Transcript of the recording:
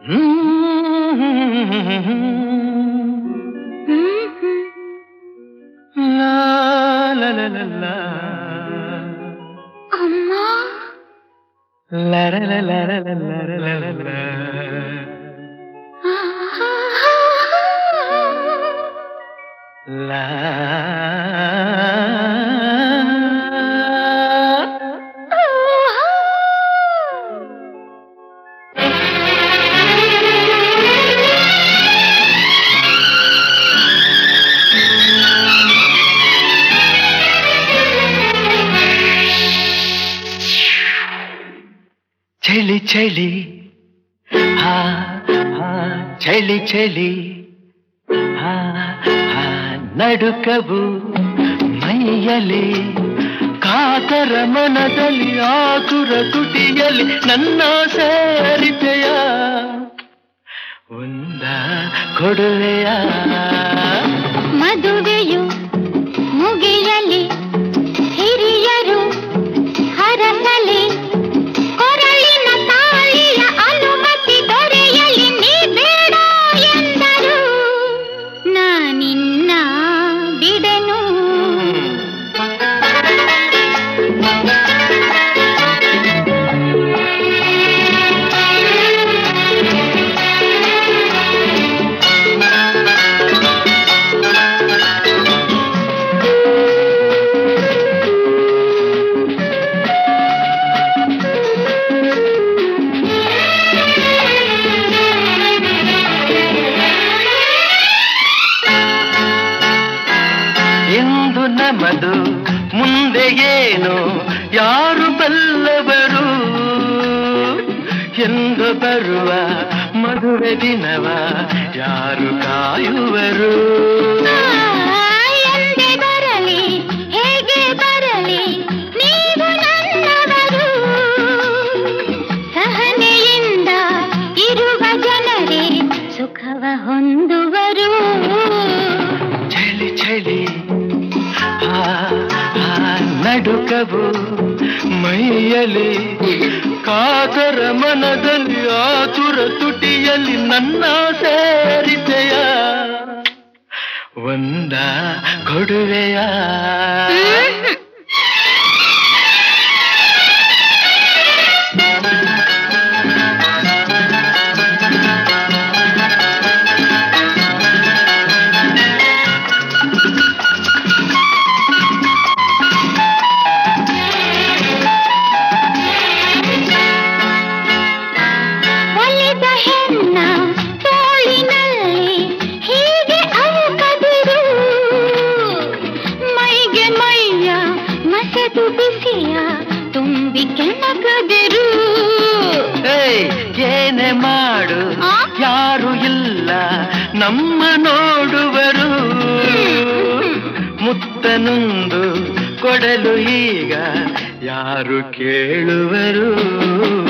ಲಾ ಲಾ ಲಾ ಲಾ ಲಾ. ಅಮ್ಮ ಲಾ ರ ಲ ಲ ರ ಲ ಲ ರ ಲ ಲ ಲ. ಲಾ ಚಳಿ ಚಳಿ ಹಾ ಹಾ ಚಳಿ ಚಳಿ ಹಾ ಹಾ ನಡುಕವು ಮೈಯಲಿ ಕಾತರ ಮನದಲ್ಲಿ ಆತುರ ತುಟಿಯಲ್ಲಿ ನನ್ನ ಸೇರಿತೆಯ ಒಂದ ಕೊಡುವೆಯ ಮದುವೆಯು ಮುಗಿಯಲಿ ಹಿರಿಯರು ಹರಸಲಿ ಕೊರಳಿನ ತಾಳಿಯ ಅನುಮತಿ ದೊರೆಯಲಿ ನೀ ಬೇಡ ಎಂದರು ನಾನಿನ್ನ ಬಿಡೆನು ಎಂದು ನಮದು ಮುಂದೆ ಏನು ಯಾರು ಬಲ್ಲವರು ಎಂದು ಬರುವ ಮದುವೆ ದಿನವ ಯಾರು ಕಾಯುವರು ಎಂದೇ ಬರಲಿ ಹೇಗೆ ಬರಲಿ ನೀವು ನನ್ನವರು ಸಹನೆಯಿಂದ ಇರುವ ಜನರೇ ಸುಖವ ಹೊಂದುವರು ಚಳಿ ಚಳಿ ಆ, ಆ, ನಡುಕವು ಮೈಯಲಿ ಕಾತರ ಮನದಲ್ಲಿ ಆತುರ ತುಟಿಯಲ್ಲಿ ನನ್ನ ಸೇರಿದೆಯ ಒಂದ ಕೊಡುವೆಯ ಒಲಿದ ಹೆಣ್ಣ ತೋಳಿನಲ್ಲಿ ಹೀಗೆ ಅವುಕದಿರು ಮೈಗೆ ಮೈಯ ಮಸೆದು ಬಿಸಿಯ ತುಂಬಿ ಕೆಣಕದಿರು ಏಯ್ ಏನೇ ಮಾಡು ಆ? ಯಾರು ಇಲ್ಲ ನಮ್ಮ ನೋಡುವರು ಮುತ್ತನೊಂದು ಕೊಡಲು ಈಗ ಯಾರು ಕೇಳುವರು